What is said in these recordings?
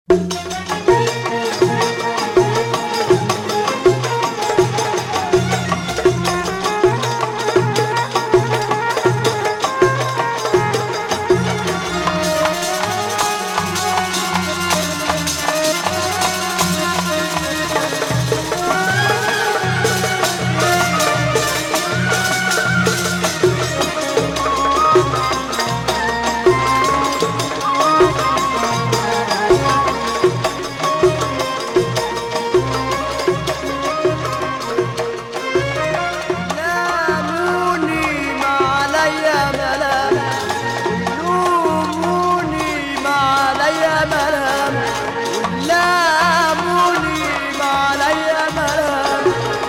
لاموني ما عليا ملام لوموني ما عليا ملام لاموني ما عليا ملام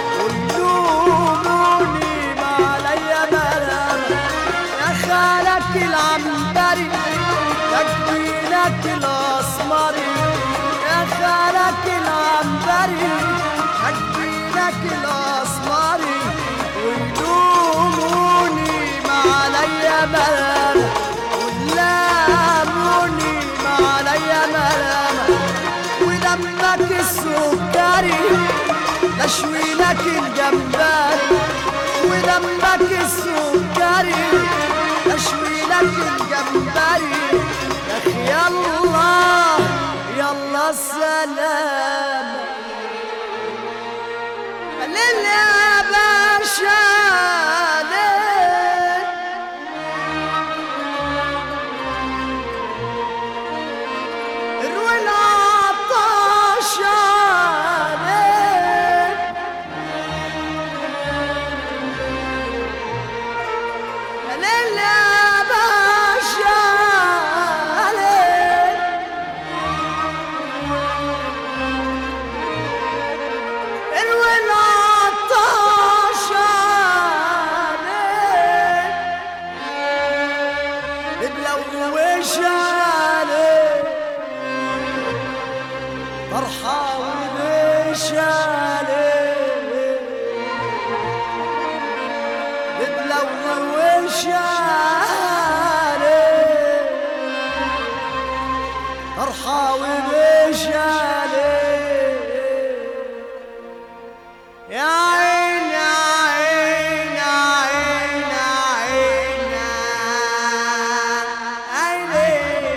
لوموني ما عليا ملام يا خالك العنبري يا جبينك الاسمري يا خالك العنبري يا جبينك الاسمري ويلوموني ما عليا ملام ولاموني ما عليا ملام ودمك السكري اشوي لك الجمبري ودمك السكري اشوي لك الجمبري يا اخي يلا يلا السلام ليل يا باشا ليل روي العطاشة ليل ليل يا باشا ليل روي العطاشة ليل بلوش عليك فرحة وبش عليك بتلوش عليك فرحة وبش عليك يا عين يا عين يا عين يا عين عيني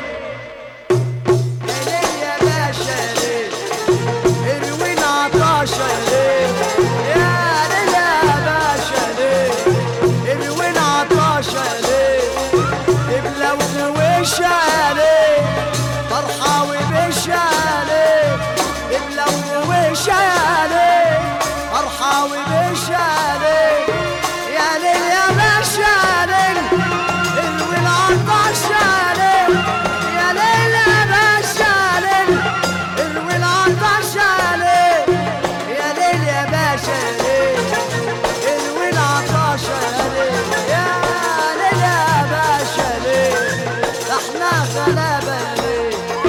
ليل يا باشا ليل اروينا عطاشة ليل يا ليل يا باشا ليل اروينا عطاشة ليل ابلة وش عليك فرحة وبش عليك ابلة وش عليك فرحة وبش عليك يا ليل يا باشا ليل اروي العطاشة ليل يا ليل يا باشا ليل اروي العطاشة ليل يا ليل يا باشا ليل اروي العطاشة ليل يا ليل يا باشا ليل ده احنا غلابة ليل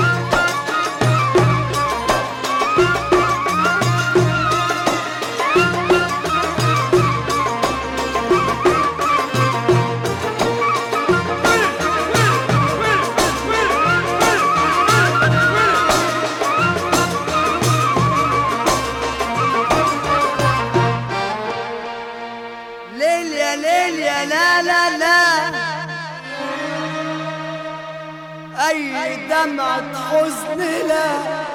ليل يا ليل يا لا لا لا أي دمعة حزن لا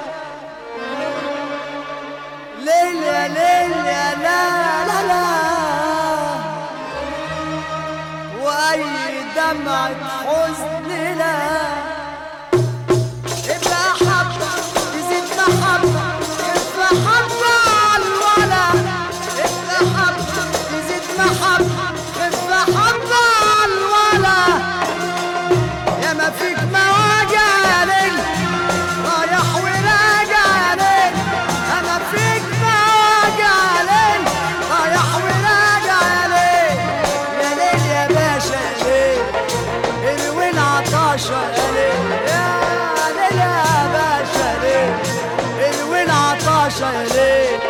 ليل يا ليل يا لا لا لا وأي دمعة حزن لا ابقى حبة تزيد محبة ابقى حبة على الولا ابقى حبة تزيد محبة ابقى حبة على الولا يا ما فيك مواجع ليل رايح وراجع ليل انا فيك مواجع ليل رايح وراجع ليل يا ليل يا باشا ليل الوين عطاشة يا ليل يا ليل يا باشا ليل الوين عطاشة يا ليل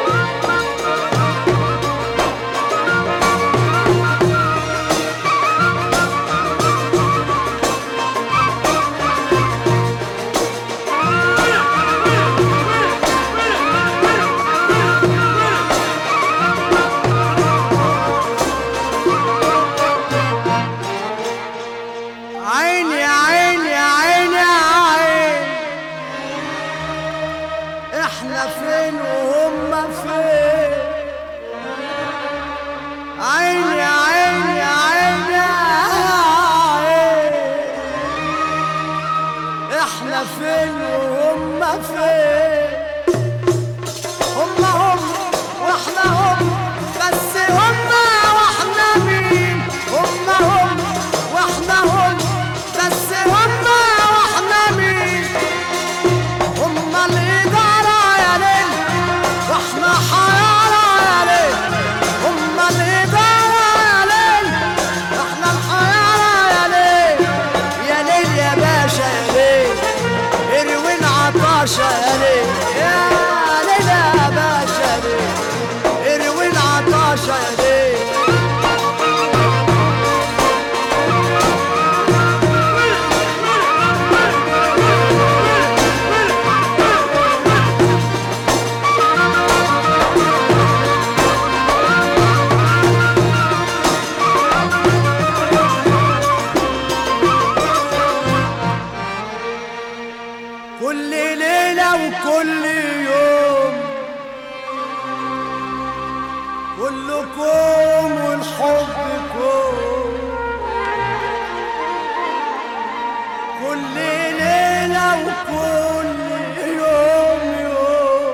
احنا فين وهم فين عيني عيني عيني عيني احنا فين وهم فين هم هم واحنا هم بس هم واحنا مين هم هم واحنا هم بس هم واحنا مين هم الإدارة يا ليل واحنا حيارى يا ليل هم الإدارة يا ليل احنا الحيارى يا ليل يا ليل يا باشا يا ليل اروين عطاشة يا ليل يا ليل يا باشا يا ليل اروين عطاشة يا ليل كل ليلة وكل يوم كلكم والحب كوم كل ليلة وكل يوم يوم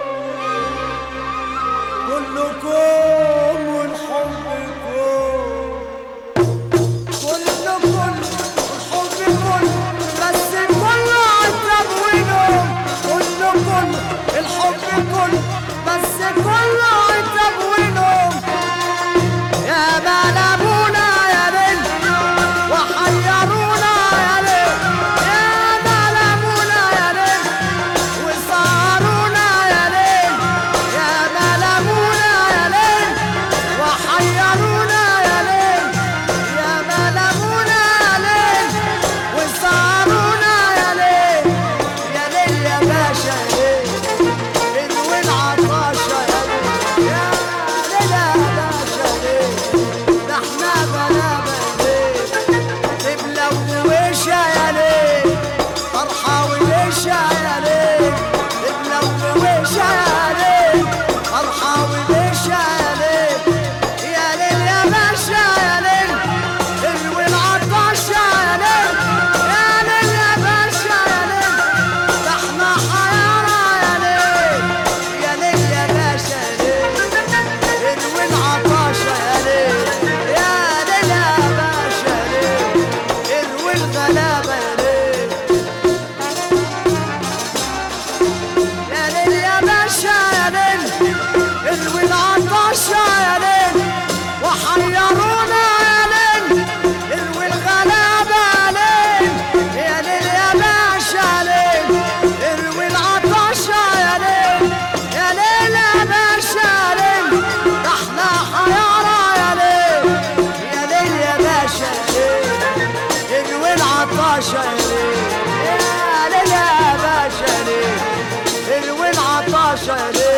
كلكم والحب كوم كل كل الحب كل بس كل عتب ونوم كل كل الحب كل بس كل عتب ونوم يا بلبونا يا ليل وحيرونا يا ليل يا بلبونا يا ليل وصارونا يا ليل يا بلبونا يا ليل وحيرونا يا ليل يا بلبونا يا ليل وصارونا يا ليل يا ليل يا باشا يا ليل اروي العطاشة يا ليل يا ليل يا باشا ليل ده احنا بلابة ليل تبلى ووشة يا ليل فرحة ووشة يا ليل تبلى ووشة يا ليل فرحة ووشة يا ليل يا ليل يا باشا يا ليل اروي العطاشة يا ليل يا ليل يا باشا يا ليل ده احنا حيارى يا ليل يا ليل يا باشا يا ليل اروي العطاشة يا ليل يا ليل يا باشا يا ليل اروي الغلابة يا ليل يا ليل يا باشا يا ليل اروي العطاشة يا ليل وحيرونا يا ليل اروي الغلابة يا ليل يا ليل يا باشا يا ليل اروي العطاشة يا ليل يا ليل يا باشا يا ليل ده احنا حيارى يا ليل يا ليل يا باشا يا ليل اروي العطاشة يا ليل يا ليل يا باشا يا ليل اروي العطاشة يا ليل